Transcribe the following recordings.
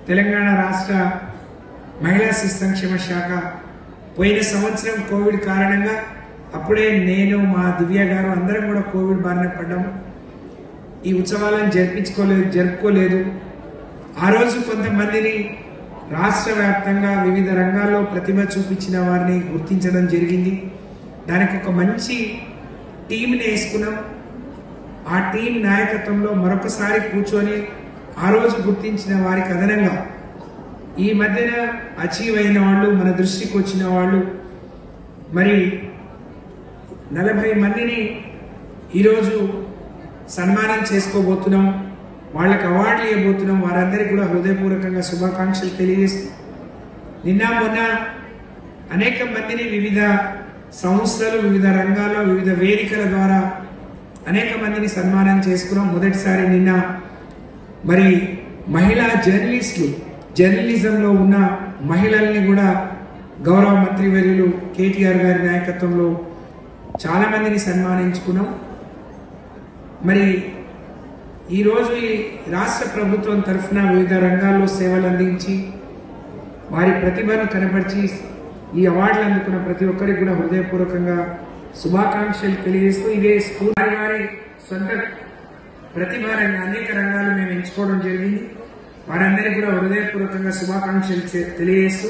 తెలంగాణ రాష్ట్ర మహిళా శిశు సంక్షేమ శాఖ పోయిన సంవత్సరం కోవిడ్ కారణంగా అప్పుడే నేను మా దివ్య గారు అందరం కూడా కోవిడ్ బారిన పడ్డాము ఈ ఉత్సవాలను జరిపించుకోలేదు జరుపుకోలేదు ఆ రోజు కొంతమందిని రాష్ట్ర వ్యాప్తంగా వివిధ రంగాల్లో ప్రతిభ చూపించిన వారిని గుర్తించడం జరిగింది దానికి ఒక మంచి టీంని వేసుకున్నాం ఆ టీం నాయకత్వంలో మరొకసారి కూర్చొని ఆ రోజు గుర్తించిన వారికి అదనంగా ఈ మధ్యన అచీవ్ అయిన వాళ్ళు మన దృష్టికి వచ్చిన వాళ్ళు మరి నలభై మందిని ఈరోజు సన్మానం చేసుకోబోతున్నాం వాళ్ళకి అవార్డులు ఇవ్వబోతున్నాం వారందరికీ కూడా హృదయపూర్వకంగా శుభాకాంక్షలు తెలియజేస్తూ నిన్న మొన్న అనేక మందిని వివిధ సంస్థలు వివిధ రంగాల్లో వివిధ వేదికల ద్వారా అనేక మందిని సన్మానం చేసుకున్నాం మొదటిసారి నిన్న మరి మహిళా జర్నలిస్టులు జర్నలిజంలో ఉన్న మహిళల్ని కూడా గౌరవ మంత్రివర్యులు కేటీఆర్ గారి నాయకత్వంలో చాలా మందిని సన్మానించుకున్నాం మరి ఈరోజు ఈ రాష్ట్ర ప్రభుత్వం తరఫున వివిధ రంగాల్లో సేవలు అందించి వారి ప్రతిభను కనపరిచి ఈ అవార్డులు అందుకున్న ప్రతి ఒక్కరికి కూడా హృదయపూర్వకంగా శుభాకాంక్షలు తెలియజేస్తూ ఇదే స్కూల్ వారి వారి సొంత ప్రతిభ రంగ అనేక రంగాలు మేము ఎంచుకోవడం జరిగింది వారందరికీ కూడా హృదయపూర్వకంగా శుభాకాంక్షలు చె- తెలియజేస్తూ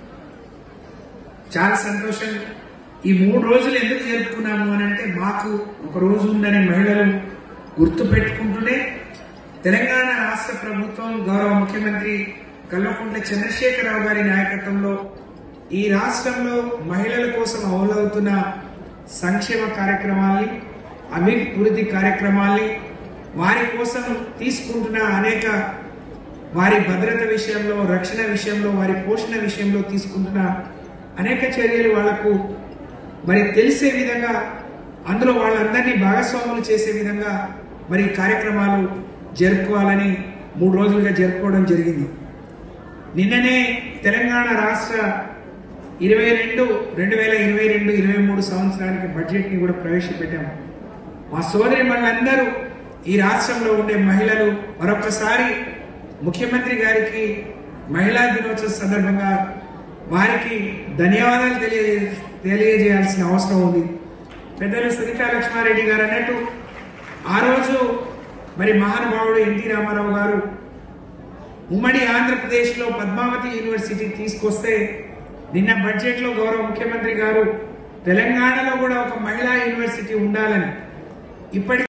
చాలా సంతోషం ఈ మూడు రోజులు ఎందుకు జరుపుకున్నాము అని అంటే మాకు ఒక రోజు ఉందనే మహిళలు గుర్తు పెట్టుకుంటూనే తెలంగాణ రాష్ట్ర ప్రభుత్వం గౌరవ ముఖ్యమంత్రి కల్వకుంట్ల చంద్రశేఖరరావు గారి నాయకత్వంలో ఈ రాష్ట్రంలో మహిళల కోసం అమలవుతున్న సంక్షేమ కార్యక్రమాల్ని అభివృద్ధి కార్యక్రమాల్ని వారి కోసం తీసుకుంటున్న అనేక వారి భద్రత విషయంలో రక్షణ విషయంలో వారి పోషణ విషయంలో తీసుకుంటున్న అనేక చర్యలు వాళ్లకు మరి తెలిసే విధంగా అందులో వాళ్ళందరినీ భాగస్వాములు చేసే విధంగా మరి ఈ కార్యక్రమాలు జరుపుకోవాలని మూడు రోజులుగా జరుపుకోవడం జరిగింది నిన్ననే తెలంగాణ రాష్ట్ర ఇరవై రెండు రెండు వేల ఇరవై రెండు ఇరవై మూడు సంవత్సరానికి బడ్జెట్ని కూడా ప్రవేశపెట్టాము మా సోదరి మనందరూ ఈ రాష్ట్రంలో ఉండే మహిళలు మరొకసారి ముఖ్యమంత్రి గారికి మహిళా దినోత్సవ సందర్భంగా వారికి ధన్యవాదాలు తెలియజే తెలియజేయాల్సిన అవసరం ఉంది పెద్దలు సునీతా లక్ష్మారెడ్డి గారు అన్నట్టు ఆ రోజు మరి మహానుభావుడు ఎన్టీ రామారావు గారు ఉమ్మడి ఆంధ్రప్రదేశ్లో పద్మావతి యూనివర్సిటీ తీసుకొస్తే నిన్న బడ్జెట్లో గౌరవ ముఖ్యమంత్రి గారు తెలంగాణలో కూడా ఒక మహిళా యూనివర్సిటీ ఉండాలని ఇప్పటి